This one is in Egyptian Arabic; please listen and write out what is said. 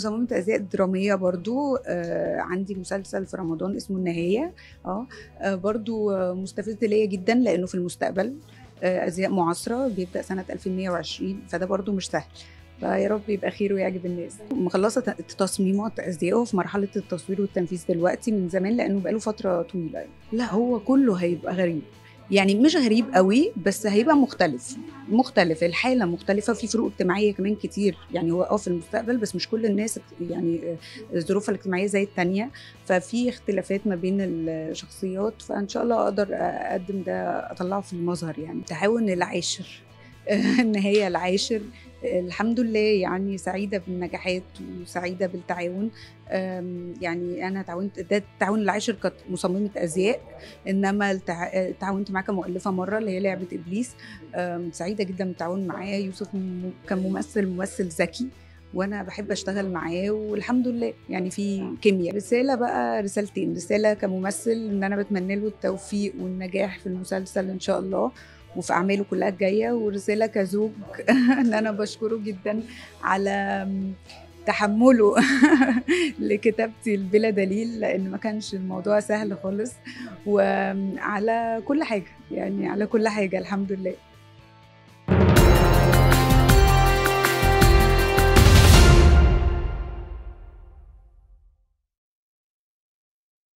مصممة أزياء درامية برضو آه عندي مسلسل في رمضان اسمه النهاية اه آه، برضو آه، مستفز ليا جدا لأنه في المستقبل آه أزياء معاصرة بيبدأ سنة 2120 فده برضو مش سهل فيا رب يبقى خير ويعجب الناس مخلصة ت- تصميمات أزياءه في مرحلة التصوير والتنفيذ دلوقتي من زمان لأنه بقاله فترة طويلة يعني. لا هو كله هيبقى غريب يعني مش غريب قوي بس هيبقى مختلف مختلف الحاله مختلفه في فروق اجتماعيه كمان كتير يعني هو اه في المستقبل بس مش كل الناس يعني آه، الظروف الاجتماعيه زي التانية ففي اختلافات ما بين الشخصيات فان شاء الله اقدر اقدم ده اطلعه في المظهر يعني تعاون العاشر النهايه العاشر الحمد لله يعني سعيده بالنجاحات وسعيده بالتعاون أم، يعني انا تعاونت ده التعاون العاشر كانت مصممه ازياء انما التع... تعاونت معاه كمؤلفه مره اللي هي لعبه ابليس أم، سعيده جدا بالتعاون معاه يوسف م- كان ممثل ممثل ذكي وانا بحب اشتغل معاه والحمد لله يعني في كيمياء رساله بقى رسالتين رساله كممثل ان انا بتمنى له التوفيق والنجاح في المسلسل ان شاء الله وفي اعماله كلها الجايه ورساله كزوج ان انا بشكره جدا على تحمله لكتابتي بلا دليل لان ما كانش الموضوع سهل خالص وعلى كل حاجه يعني على كل حاجه الحمد لله